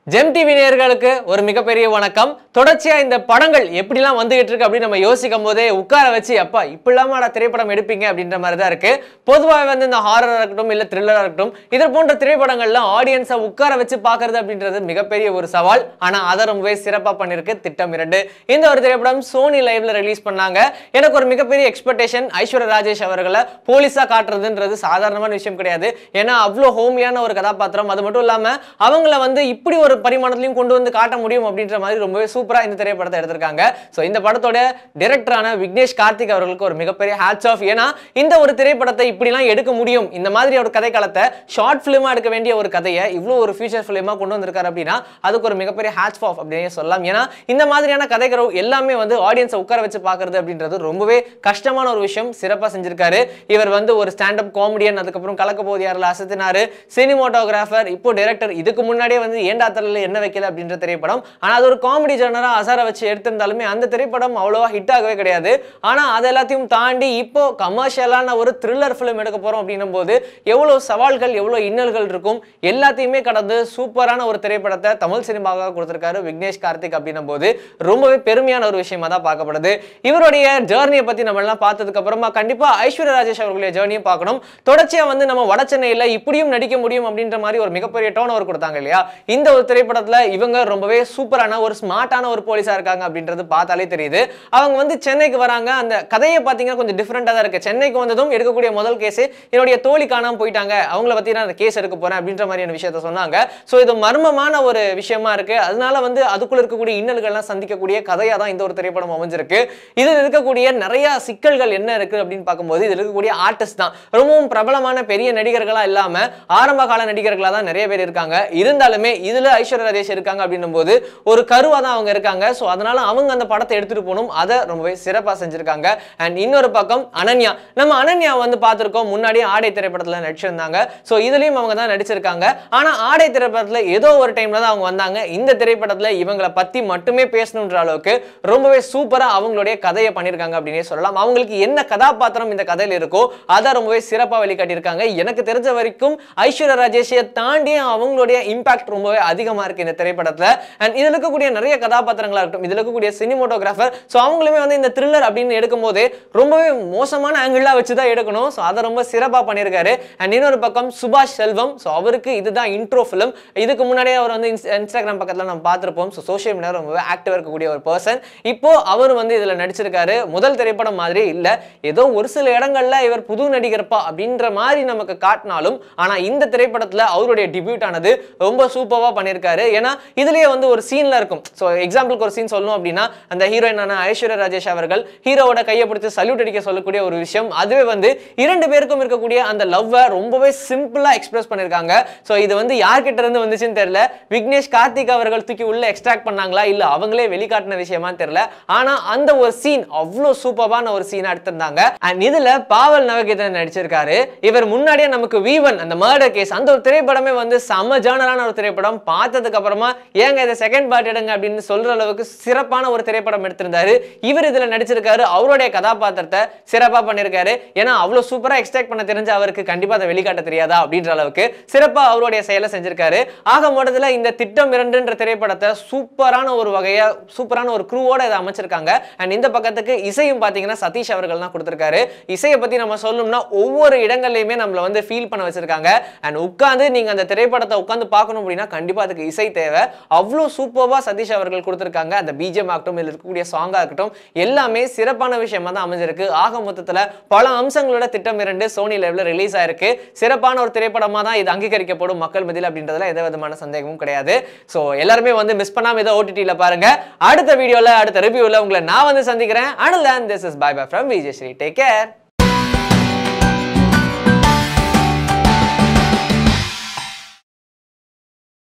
GeM TV நேயர்களுக்கு ஒரு மிகப்பெரிய வணக்கம் தொடர்ச்சியா இந்த படங்கள் எப்படிலாம் வந்துகிட்டு இருக்கு அப்படின்னு நம்ம யோசிக்கும் போதே உட்கார வச்சு அப்பா இப்படிலாமாடா திரைப்படம் எடுப்பீங்க அப்படின்ற மாதிரி தான் இருக்கு பொதுவாக வந்து இந்த ஹாரரா இருக்கட்டும் இல்ல த்ரில்லரா இருக்கட்டும் இது போன்ற திரைப்படங்கள்லாம் ஆடியன்ஸை உட்கார வச்சு பார்க்கிறது அப்படின்றது மிகப்பெரிய ஒரு சவால் ஆனா அதை ரொம்பவே சிறப்பா பண்ணிருக்கு திட்டம் இரண்டு இந்த ஒரு திரைப்படம் சோனி லைவ்ல ரிலீஸ் பண்ணாங்க எனக்கு ஒரு மிகப்பெரிய எக்ஸ்பெக்டேஷன் ஐஸ்வர்யா ராஜேஷ் அவர்களை போலீஸா காட்டுறதுன்றது சாதாரணமான விஷயம் கிடையாது ஏன்னா அவ்வளோ ஹோமியான ஒரு கதாபாத்திரம் அது மட்டும் இல்லாம அவங்கள வந்து இப்படி ஒரு பரிமாணத்திலையும் கொண்டு வந்து காட்ட முடியும் அப்படின்ற மாதிரி ரொம்பவே சூப்பரா இந்த திரைப்படத்தை எடுத்திருக்காங்க ஸோ இந்த படத்தோட டைரக்டரான விக்னேஷ் கார்த்திக் அவர்களுக்கு ஒரு மிகப்பெரிய ஹேட்ஸ் ஆஃப் ஏன்னா இந்த ஒரு திரைப்படத்தை இப்படிலாம் எடுக்க முடியும் இந்த மாதிரி ஒரு கதைக்களத்தை ஷார்ட் ஃபிலிமா எடுக்க வேண்டிய ஒரு கதையை இவ்வளோ ஒரு ஃபியூச்சர் ஃபிலிமா கொண்டு வந்திருக்காரு அப்படின்னா அதுக்கு ஒரு மிகப்பெரிய ஹேட்ஸ் ஆஃப் அப்படின்னு சொல்லலாம் ஏன்னா இந்த மாதிரியான கதைகள் எல்லாமே வந்து ஆடியன்ஸை உட்கார வச்சு பார்க்கறது அப்படின்றது ரொம்பவே கஷ்டமான ஒரு விஷயம் சிறப்பாக செஞ்சிருக்காரு இவர் வந்து ஒரு ஸ்டாண்டப் காமெடியன் அதுக்கப்புறம் கலக்க போது யாரில் அசத்தினாரு சினிமோட்டோகிராஃபர் இப்போ டைரக்டர் இதுக்கு முன்னாடியே வந்து ஏண்டா தரல என்ன வைக்கல அப்படின்ற திரைப்படம் ஆனால் அது ஒரு காமெடி ஜெனரா அசார வச்சு எடுத்திருந்தாலுமே அந்த திரைப்படம் அவ்வளோவா ஹிட் ஆகவே கிடையாது ஆனால் அது எல்லாத்தையும் தாண்டி இப்போ கமர்ஷியலான ஒரு த்ரில்லர் ஃபிலிம் எடுக்க போறோம் அப்படின்னும் போது எவ்வளோ சவால்கள் எவ்வளோ இன்னல்கள் இருக்கும் எல்லாத்தையுமே கடந்து சூப்பரான ஒரு திரைப்படத்தை தமிழ் சினிமாவாக கொடுத்திருக்காரு விக்னேஷ் கார்த்திக் அப்படின்னும் போது ரொம்பவே பெருமையான ஒரு விஷயமா தான் பார்க்கப்படுது இவருடைய ஜேர்னியை பத்தி நம்ம எல்லாம் பார்த்ததுக்கு அப்புறமா கண்டிப்பா ஐஸ்வர்யா ராஜேஷ் அவர்களுடைய ஜேர்னியை பார்க்கணும் தொடர்ச்சியா வந்து நம்ம வட சென்னையில இப்படியும் நடிக்க முடியும் அப்படின்ற மாதிரி ஒரு மிகப்பெரிய டோன் ஓவர் கொடுத்தாங்க இல்லையா இந்த ஒரு திரைப்படத்துல இவங்க ரொம்பவே சூப்பரான ஒரு ஸ்மார்ட்டான ஒரு போலீஸா இருக்காங்க அப்படின்றது பார்த்தாலே தெரியுது அவங்க வந்து சென்னைக்கு வராங்க அந்த கதையை பார்த்தீங்கன்னா கொஞ்சம் டிஃப்ரெண்டாக தான் இருக்கு சென்னைக்கு வந்ததும் எடுக்கக்கூடிய முதல் கேஸ் என்னுடைய தோழி காணாம போயிட்டாங்க அவங்கள பத்தி நான் அந்த கேஸ் எடுக்க போறேன் அப்படின்ற மாதிரியான விஷயத்த சொன்னாங்க ஸோ இது மர்மமான ஒரு விஷயமா இருக்கு அதனால வந்து அதுக்குள்ள இருக்கக்கூடிய இன்னல்கள்லாம் சந்திக்கக்கூடிய கதையா தான் இந்த ஒரு திரைப்படம் அமைஞ்சிருக்கு இதில் இருக்கக்கூடிய நிறைய சிக்கல்கள் என்ன இருக்கு அப்படின்னு பார்க்கும்போது இதில் இருக்கக்கூடிய ஆர்டிஸ்ட் தான் ரொம்பவும் பிரபலமான பெரிய நடிகர்களா இல்லாம ஆரம்ப கால நடிகர்களா தான் நிறைய பேர் இருக்காங்க இருந்தாலுமே இதுல ஐஸ்வர்யா ராஜேஷ் இருக்காங்க அப்படின்னும் போது ஒரு கருவா தான் அவங்க இருக்காங்க ஸோ அதனால அவங்க அந்த படத்தை எடுத்துட்டு போகணும் அதை ரொம்பவே சிறப்பா செஞ்சிருக்காங்க அண்ட் இன்னொரு பக்கம் அனன்யா நம்ம அனன்யா வந்து பார்த்திருக்கோம் முன்னாடியே ஆடை திரைப்படத்துல நடிச்சிருந்தாங்க ஸோ இதுலயும் அவங்க தான் நடிச்சிருக்காங்க ஆனா ஆடை திரைப்படத்துல ஏதோ ஒரு டைம்ல தான் அவங்க வந்தாங்க இந்த திரைப்படத்துல இவங்களை பத்தி மட்டுமே பேசணுன்ற அளவுக்கு ரொம்பவே சூப்பரா அவங்களுடைய கதையை பண்ணியிருக்காங்க அப்படின்னே சொல்லலாம் அவங்களுக்கு என்ன கதாபாத்திரம் இந்த கதையில இருக்கோ அதை ரொம்பவே சிறப்பா வெளிக்காட்டியிருக்காங்க எனக்கு தெரிஞ்ச வரைக்கும் ஐஸ்வர்யா ராஜேஷை தாண்டி அவங்களுடைய இம்பாக்ட் ரொம்பவே அதிகமா இருக்கு இந்த திரைப்படத்துல அண்ட் இதுல இருக்கக்கூடிய நிறைய கதாபாத்திரங்களா இருக்கட்டும் இதுல இருக்கக்கூடிய சினிமோட்டோகிராஃபர் ஸோ அவங்களுமே வந்து இந்த த்ரில்லர் அப்படின்னு எடுக்கும் போதே ரொம்பவே மோசமான ஆங்கிளா வச்சு தான் எடுக்கணும் ஸோ அதை ரொம்ப சிறப்பா பண்ணியிருக்காரு அண்ட் இன்னொரு பக்கம் சுபாஷ் செல்வம் ஸோ அவருக்கு இதுதான் இன்ட்ரோ ஃபிலிம் இதுக்கு முன்னாடியே அவர் வந்து இன்ஸ்- இன்ஸ்டாகிராம் பக்கத்துல நம்ம பார்த்திருப்போம் ஸோ சோஷியல் மீடியா ரொம்பவே ஆக்டிவா இருக்கக்கூடிய ஒரு பர்சன் இப்போ அவர் வந்து இதுல நடிச்சிருக்காரு முதல் திரைப்படம் மாதிரி இல்ல ஏதோ ஒரு சில இடங்கள்ல இவர் புது நடிகர்ப்பா அப்படின்ற மாதிரி நமக்கு காட்டினாலும் ஆனா இந்த திரைப்படத்துல அவருடைய டிபியூட் ஆனது ரொம்ப சூப்பரா பண்ணியிருக்காரு ஏன்னா இதுலயே வந்து ஒரு சீன்ல இருக்கும் ஸோ எக்ஸாம்பிளுக்கு ஒரு சீன் சொல்லணும் அப்படின்னா அந்த ஹீரோயினான ஐஸ்வர்யா ராஜேஷ் அவர்கள் ஹீரோவோட கையை பிடிச்சு சல்யூட் அடிக்க சொல்லக்கூடிய ஒரு விஷயம் அதுவே வந்து இரண்டு பேருக்கும் இருக்கக்கூடிய அந்த லவ்வை ரொம்பவே சிம்பிளா எக்ஸ்பிரஸ் பண்ணியிருக்காங்க ஸோ இது வந்து யார்கிட்ட இருந்து வந்துச்சுன்னு தெரியல விக்னேஷ் கார்த்திக் அவர்கள் தூக்கி உள்ள எக்ஸ்ட்ராக்ட் பண்ணாங்களா இல்ல அவங்களே வெளிக்காட்டின விஷயமான்னு தெரியல ஆனா அந்த ஒரு சீன் அவ்வளோ சூப்பரான ஒரு சீனா எடுத்திருந்தாங்க அண்ட் இதுல பாவல் நவகீதன் நடிச்சிருக்காரு இவர் முன்னாடியே நமக்கு வீவன் அந்த மர்டர் கேஸ் அந்த ஒரு திரைப்படமே வந்து செம ஜானரான ஒரு திரைப்படம் பார்த்ததுக்கு அப்புறமா ஏங்க இதை செகண்ட் பார்ட் எடுங்க அப்படின்னு சொல்ற அளவுக்கு சிறப்பான ஒரு திரைப்படம் எடுத்திருந்தாரு இவர் இதுல நடிச்சிருக்காரு அவருடைய கதாபாத்திரத்தை சிறப்பா பண்ணியிருக்காரு ஏன்னா அவ்வளவு சூப்பரா எக்ஸ்ட்ராக்ட் பண்ண தெரிஞ்ச அவருக்கு கண்டிப்பா அதை வெளிக்காட்ட தெரியாதா அப்படின்ற அளவுக்கு சிறப்பா அவருடைய செயலை செஞ்சிருக்காரு ஆக மொத்தத்துல இந்த திட்டம் இரண்டுன்ற திரைப்படத்தை சூப்பரான ஒரு வகையா சூப்பரான ஒரு க்ரூவோட இதை அமைச்சிருக்காங்க அண்ட் இந்த பக்கத்துக்கு இசையும் பாத்தீங்கன்னா சதீஷ் அவர்கள் தான் கொடுத்திருக்காரு இசையை பத்தி நம்ம சொல்லணும்னா ஒவ்வொரு இடங்கள்லயுமே நம்மள வந்து ஃபீல் பண்ண வச்சிருக்காங்க அண்ட் உட்காந்து நீங்க அந்த திரைப்படத்தை உட்காந்து பார்க்கணும் அப்படின்னா கண்டிப்பா அதுக்கு இசை தேவை அவ்வளோ சூப்பர்வா சதீஷ் அவர்கள் கொடுத்திருக்காங்க அந்த பிஜிஎம் ஆகட்டும் இல்லை இருக்கக்கூடிய சாங்கா இருக்கட்டும் எல்லாமே சிறப்பான விஷயமா தான் அமைஞ்சிருக்கு ஆக மொத்தத்துல பல அம்சங்களோட திட்டம் இரண்டு சோனி லைவ்ல ரிலீஸ் ஆயிருக்கு சிறப்பான ஒரு திரைப்படமா தான் இது அங்கீகரிக்கப்படும் மக்கள் மத்தியில் அப்படின்றதுல எந்த விதமான சந்தேகமும் கிடையாது ஸோ எல்லாருமே வந்து மிஸ் பண்ணாம இதை ஓடிடியில் பாருங்க அடுத்த வீடியோல அடுத்த ரிவ்யூல உங்களை நான் வந்து சந்திக்கிறேன் and this is bye bye from Vijay Sri take care